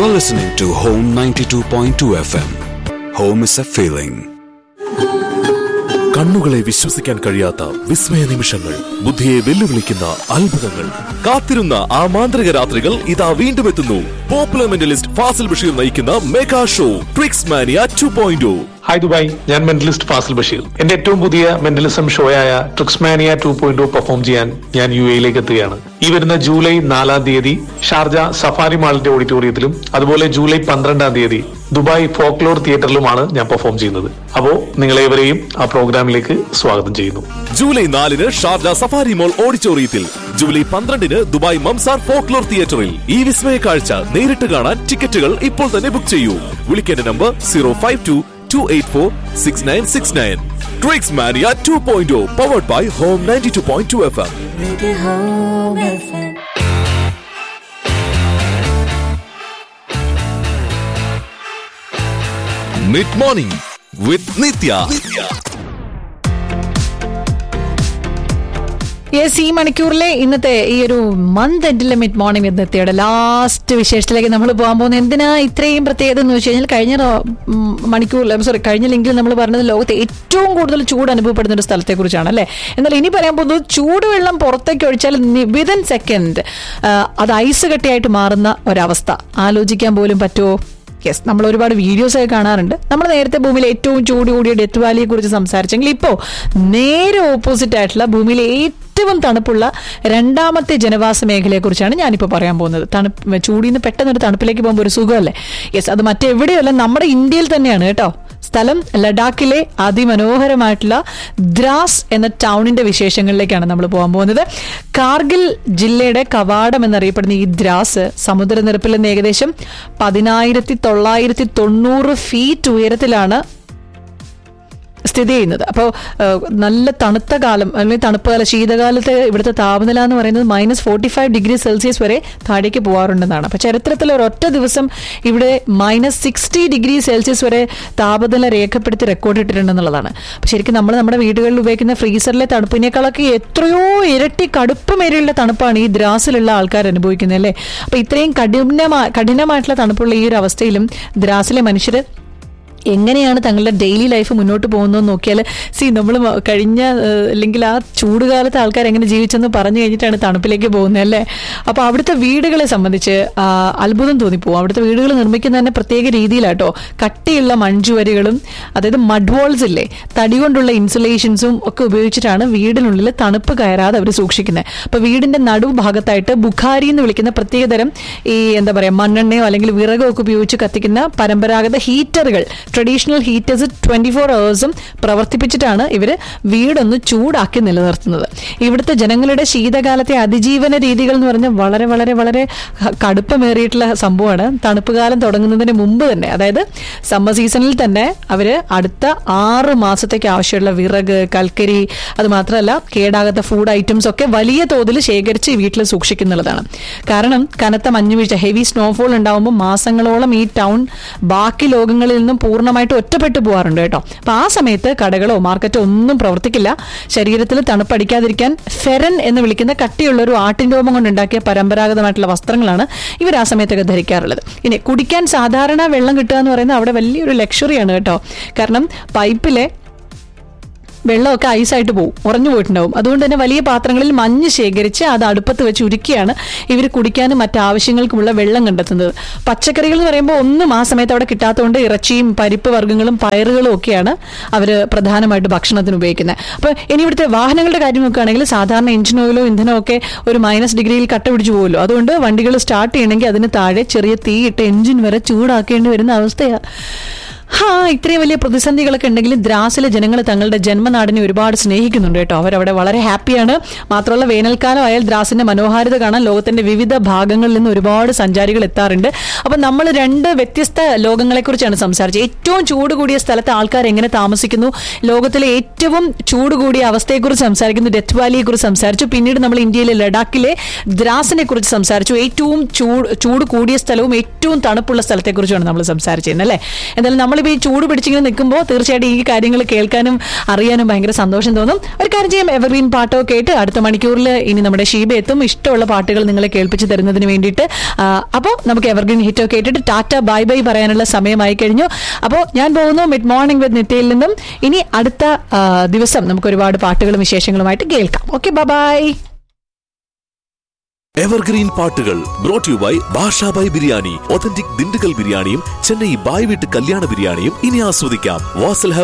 You're listening to Home 92.2 FM. Home is a feeling. കണ്ണുകളെ വിശ്വസിക്കാൻ കഴിയാത്ത വിസ്മയ നിമിഷങ്ങൾ ബുദ്ധിയെ വെല്ലുവിളിക്കുന്ന അത്ഭുതങ്ങൾ കാത്തിരുന്ന ആ മാന്ത്രിക രാത്രികൾ ഇതാ വീണ്ടും എത്തുന്നു പോപ്പുലർ മെന്റലിസ്റ്റ് ഫാസിൽ ബഷീർ നയിക്കുന്ന mega show Tricks മാനിയ two point hi Dubai ഞാൻ മെന്റലിസ്റ്റ് ഫാസിൽ ബഷീർ എന്റെ ഏറ്റവും പുതിയ മെന്റലിസം ഷോയായ ട്രിക്സ്മാനിയ ടു പോയിന്റ് പെർഫോം ചെയ്യാൻ ഞാൻ യു എയിലേക്ക് എത്തുകയാണ് ഈ വരുന്ന ജൂലൈ നാലാം തീയതി ഷാർജ സഫാരി മാളിന്റെ ഓഡിറ്റോറിയത്തിലും അതുപോലെ ജൂലൈ പന്ത്രണ്ടാം തീയതി ദുബായ് ഫോക്ലോർ തിയേറ്ററിലുമാണ് ഞാൻ പെർഫോം ചെയ്യുന്നത് അപ്പോ നിങ്ങളേവരെയും ആ പ്രോഗ്രാമിലേക്ക് സ്വാഗതം ചെയ്യുന്നു ജൂലൈ നാലിന് ഷാർജ സഫാരി മോൾ ഓഡിറ്റോറിയത്തിൽ ജൂലൈ പന്ത്രണ്ടിന് ദുബായ് മംസാർ ഫോക്ലോർ തിയേറ്ററിൽ ഈ വിസ്മയ കാഴ്ച നേരിട്ട് കാണാൻ ടിക്കറ്റുകൾ ഇപ്പോൾ തന്നെ ബുക്ക് ചെയ്യൂ വിളിക്കേണ്ട number zero five two two eight four six nine six nine tricks മാനിയ two point powered by home ninety two point two F M Radio Home FM. Mid morning with Nithya yes ഈ മണിക്കൂറിലെ ഇന്നത്തെ ഈ ഒരു month എൻഡിലെ mid morning എന്നെത്തിയുടെ last വിശേഷത്തിലേക്ക് നമ്മൾ പോകാൻ പോകുന്നത് എന്തിനാ ഇത്രയും പ്രത്യേകത എന്ന് വെച്ച് കഴിഞ്ഞാൽ കഴിഞ്ഞ മണിക്കൂറിൽ സോറി കഴിഞ്ഞ ലിങ്കിൽ നമ്മൾ പറഞ്ഞത് ലോകത്തെ ഏറ്റവും കൂടുതൽ ചൂട് അനുഭവപ്പെടുന്ന ഒരു സ്ഥലത്തെക്കുറിച്ചാണ് അല്ലേ എന്നാൽ ഇനി പറയാൻ പോകുന്നത് ചൂടുവെള്ളം പുറത്തേക്ക് ഒഴിച്ചാൽ വിതിൻ സെക്കൻഡ് അത് ഐസ് കട്ടിയായിട്ട് മാറുന്ന ഒരവസ്ഥ ആലോചിക്കാൻ പോലും പറ്റുമോ യെസ് നമ്മൾ ഒരുപാട് വീഡിയോസ് ഒക്കെ കാണാറുണ്ട് നമ്മൾ നേരത്തെ ഭൂമിയിൽ ഏറ്റവും ചൂട് കൂടിയ ഡെത്ത് വാലിയെ കുറിച്ച് സംസാരിച്ചെങ്കിൽ ഇപ്പോൾ നേരെ ഓപ്പോസിറ്റ് ആയിട്ടുള്ള ഭൂമിയിലെ ഏറ്റവും തണുപ്പുള്ള രണ്ടാമത്തെ ജനവാസ മേഖലയെക്കുറിച്ചാണ് ഞാനിപ്പോൾ പറയാൻ പോകുന്നത് തണുപ്പ് ചൂടിൽ നിന്ന് പെട്ടെന്ന് ഒരു തണുപ്പിലേക്ക് പോകുമ്പോൾ ഒരു സുഖമല്ലേ യെസ് അത് മറ്റെവിടെയല്ല നമ്മുടെ ഇന്ത്യയിൽ തന്നെയാണ് കേട്ടോ സ്ഥലം ലഡാക്കിലെ അതിമനോഹരമായിട്ടുള്ള ദ്രാസ് എന്ന ടൗണിന്റെ വിശേഷങ്ങളിലേക്കാണ് നമ്മൾ പോകാൻ പോകുന്നത് കാർഗിൽ ജില്ലയുടെ കവാടം എന്നറിയപ്പെടുന്ന ഈ ദ്രാസ് സമുദ്രനിരപ്പിൽ നിന്ന് ഏകദേശം പതിനായിരത്തി തൊള്ളായിരത്തി തൊണ്ണൂറ് ഫീറ്റ് ഉയരത്തിലാണ് സ്ഥിതി ചെയ്യുന്നത് അപ്പോൾ നല്ല തണുത്ത കാലം അല്ലെങ്കിൽ തണുപ്പ് കാലം ശീതകാലത്ത് ഇവിടുത്തെ താപനില എന്ന് പറയുന്നത് minus forty five degree Celsius വരെ താഴേക്ക് പോകാറുണ്ടെന്നാണ് അപ്പോൾ ചരിത്രത്തിൽ ഒരൊറ്റ ദിവസം ഇവിടെ മൈനസ് സിക്സ്റ്റി ഡിഗ്രി സെൽഷ്യസ് വരെ താപനില രേഖപ്പെടുത്തി റെക്കോർഡ് ഇട്ടിട്ടുണ്ടെന്നുള്ളതാണ് അപ്പോൾ ശരിക്കും നമ്മൾ നമ്മുടെ വീടുകളിൽ ഉപയോഗിക്കുന്ന ഫ്രീസറിലെ തണുപ്പിനേക്കാളൊക്കെ എത്രയോ ഇരട്ടി കടുപ്പമേറിയുള്ള തണുപ്പാണ് ഈ ദ്രാസിലുള്ള ആൾക്കാർ അനുഭവിക്കുന്നത് അല്ലേ അപ്പോൾ ഇത്രയും കഠിനമാ കഠിനമായിട്ടുള്ള തണുപ്പുള്ള ഈ ഒരു അവസ്ഥയിലും ദ്രാസിലെ മനുഷ്യർ എങ്ങനെയാണ് തങ്ങളുടെ ഡെയിലി ലൈഫ് മുന്നോട്ട് പോകുന്നതെന്ന് നോക്കിയാൽ സി നമ്മൾ കഴിഞ്ഞ ഏഹ്, അല്ലെങ്കിൽ ആ ചൂടുകാലത്ത് ആൾക്കാർ എങ്ങനെ ജീവിച്ചെന്ന് പറഞ്ഞു കഴിഞ്ഞിട്ടാണ് തണുപ്പിലേക്ക് പോകുന്നത് അല്ലേ അപ്പോൾ അവിടുത്തെ വീടുകളെ സംബന്ധിച്ച് ആ, അത്ഭുതം തോന്നിപ്പോവും അവിടുത്തെ വീടുകൾ നിർമ്മിക്കുന്ന തന്നെ പ്രത്യേക രീതിയിലാട്ടോ കട്ടിയുള്ള മൺചുവരുകളും അതായത് മഡ് വോൾസ് ഇല്ലേ തടി കൊണ്ടുള്ള ഇൻസുലേഷൻസും ഒക്കെ ഉപയോഗിച്ചിട്ടാണ് വീടിനുള്ളിൽ തണുപ്പ് കയറാതെ അവർ സൂക്ഷിക്കുന്നത് അപ്പോൾ വീടിന്റെ നടുഭാഗത്തായിട്ട് ബുഖാരി എന്ന് വിളിക്കുന്ന പ്രത്യേകതരം ഈ എന്താ പറയുക മണ്ണെണ്ണയോ അല്ലെങ്കിൽ വിറകോ ഒക്കെ ഉപയോഗിച്ച് കത്തിക്കുന്ന പരമ്പരാഗത ഹീറ്ററുകൾ ട്രഡീഷണൽ ഹീറ്റേഴ്സ് ട്വന്റി ഫോർ അവേഴ്സും പ്രവർത്തിപ്പിച്ചിട്ടാണ് ഇവർ വീടൊന്ന് ചൂടാക്കി നിലനിർത്തുന്നത് ഇവിടുത്തെ ജനങ്ങളുടെ ശീതകാലത്തെ അതിജീവന രീതികൾ എന്ന് പറഞ്ഞാൽ വളരെ വളരെ വളരെ ക- കടുപ്പമേറിയിട്ടുള്ള സംഭവമാണ് തണുപ്പ് കാലം തുടങ്ങുന്നതിന് മുമ്പ് തന്നെ അതായത് സമ്മർ സീസണിൽ തന്നെ അവർ അടുത്ത ആറ് മാസത്തേക്ക് ആവശ്യമുള്ള വിറക് കൽക്കരി അത് മാത്രമല്ല കേടാകാത്ത ഫുഡ് ഐറ്റംസ് ഒക്കെ വലിയ തോതിൽ ശേഖരിച്ച് ഈ വീട്ടിൽ സൂക്ഷിക്കുന്നുള്ളതാണ് കാരണം കനത്ത മഞ്ഞുവീഴ്ച ഹെവി സ്നോഫോൾ ഉണ്ടാകുമ്പോൾ മാസങ്ങളോളം ഈ ടൗൺ ബാക്കി ലോകങ്ങളിൽ നിന്നും പൂർണ്ണമായിട്ട് ഒറ്റപ്പെട്ടു പോകാറുണ്ട് കേട്ടോ അപ്പൊ ആ സമയത്ത് കടകളോ മാർക്കറ്റോ ഒന്നും പ്രവർത്തിക്കില്ല ശരീരത്തിൽ തണുപ്പടിക്കാതിരിക്കാൻ ഫെരൻ എന്ന് വിളിക്കുന്ന കട്ടിയുള്ള ഒരു ആട്ടിൻ രോമം കൊണ്ടുണ്ടാക്കിയ പരമ്പരാഗതമായിട്ടുള്ള വസ്ത്രങ്ങളാണ് ഇവർ ആ സമയത്തൊക്കെ ധരിക്കാറുള്ളത് ഇനി കുടിക്കാൻ സാധാരണ വെള്ളം കിട്ടുക എന്ന് പറയുന്നത് അവിടെ വലിയൊരു ലക്ഷറിയാണ് കേട്ടോ കാരണം പൈപ്പിലെ വെള്ളമൊക്കെ ഐസായിട്ട് പോകും ഉറഞ്ഞു പോയിട്ടുണ്ടാവും അതുകൊണ്ട് തന്നെ വലിയ പാത്രങ്ങളിൽ മഞ്ഞ് ശേഖരിച്ച് അത് അടുപ്പത്ത് വെച്ച് ഉരുക്കിയാണ് ഇവർ കുടിക്കാനും മറ്റാവശ്യങ്ങൾക്കുമുള്ള വെള്ളം കണ്ടെത്തുന്നത് പച്ചക്കറികൾ എന്ന് പറയുമ്പോൾ ഒന്നും ആ സമയത്ത് അവിടെ കിട്ടാത്തതുകൊണ്ട് ഇറച്ചിയും പരിപ്പ് വർഗ്ഗങ്ങളും പയറുകളും ഒക്കെയാണ് അവർ പ്രധാനമായിട്ട് ഭക്ഷണത്തിന് ഉപയോഗിക്കുന്നത് അപ്പോൾ ഇനി ഇവിടുത്തെ വാഹനങ്ങളുടെ കാര്യം നോക്കുകയാണെങ്കിൽ സാധാരണ എഞ്ചിൻ ഓയിലോ ഇന്ധനമോ ഒക്കെ ഒരു മൈനസ് ഡിഗ്രിയിൽ കട്ട പിടിച്ചു പോകുമല്ലോ അതുകൊണ്ട് വണ്ടികൾ സ്റ്റാർട്ട് ചെയ്യണമെങ്കിൽ അതിന് താഴെ ചെറിയ തീയിട്ട് എഞ്ചിൻ വരെ ചൂടാക്കേണ്ടി വരുന്ന അവസ്ഥയാണ് ഹാ ഇത്രയും വലിയ പ്രതിസന്ധികളൊക്കെ ഉണ്ടെങ്കിലും ദ്രാസിലെ ജനങ്ങൾ തങ്ങളുടെ ജന്മനാടിനെ ഒരുപാട് സ്നേഹിക്കുന്നുണ്ട് കേട്ടോ അവരവിടെ വളരെ ഹാപ്പിയാണ് മാത്രമല്ല വേനൽക്കാലം ആയാൽ ദ്രാസിന്റെ മനോഹാരിത കാണാൻ ലോകത്തിന്റെ വിവിധ ഭാഗങ്ങളിൽ നിന്ന് ഒരുപാട് സഞ്ചാരികൾ എത്താറുണ്ട് അപ്പം നമ്മൾ രണ്ട് വ്യത്യസ്ത ലോകങ്ങളെക്കുറിച്ചാണ് സംസാരിച്ചത് ഏറ്റവും ചൂട് കൂടിയ സ്ഥലത്ത് ആൾക്കാർ എങ്ങനെ താമസിക്കുന്നു ലോകത്തിലെ ഏറ്റവും ചൂട് കൂടിയ അവസ്ഥയെക്കുറിച്ച് സംസാരിക്കുന്നു ഡെത്ത് വാലിയെക്കുറിച്ച് സംസാരിച്ചു പിന്നീട് നമ്മൾ ഇന്ത്യയിലെ ലഡാക്കിലെ ദ്രാസിനെ കുറിച്ച് സംസാരിച്ചു ഏറ്റവും ചൂട് ചൂട് കൂടിയ സ്ഥലവും ഏറ്റവും തണുപ്പുള്ള സ്ഥലത്തെക്കുറിച്ചാണ് നമ്മൾ സംസാരിച്ചിരുന്നത് അല്ലേ എന്തായാലും നമ്മളിപ്പോൾ ഇപ്പൊ ഈ ചൂട് പിടിച്ചിങ്ങനെ നിൽക്കുമ്പോൾ തീർച്ചയായിട്ടും ഈ കാര്യങ്ങൾ കേൾക്കാനും അറിയാനും ഭയങ്കര സന്തോഷം തോന്നും ഒരു കാര്യം ചെയ്യാം എവർഗ്രീൻ പാട്ടോ കേട്ട് അടുത്ത മണിക്കൂറിൽ ഇനി നമ്മുടെ ഷീബ എത്തും ഇഷ്ടമുള്ള പാട്ടുകൾ നിങ്ങളെ കേൾപ്പിച്ച് തരുന്നതിന് വേണ്ടിയിട്ട് അപ്പോൾ നമുക്ക് എവർഗ്രീൻ ഹിറ്റോ കേട്ടിട്ട് ടാറ്റ ബൈ ബൈ പറയാനുള്ള സമയമായി കഴിഞ്ഞു അപ്പോൾ ഞാൻ പോകുന്നു മിഡ് മോർണിംഗ് വിത്ത് നിത്യയിൽ നിന്നും ഇനി അടുത്ത ആ, ദിവസം നമുക്ക് ഒരുപാട് പാട്ടുകളും വിശേഷങ്ങളുമായിട്ട് കേൾക്കാം ഓക്കെ ബൈ എവർഗ്രീൻ പാട്ടുകൾ brought you by Bashabhai biryani authentic Dindigul ബിരിയാണിയും ചെന്നൈ ബായ് വീട്ട് കല്യാണ ബിരിയാണിയും ഇനി ആസ്വദിക്കാം വാസൽ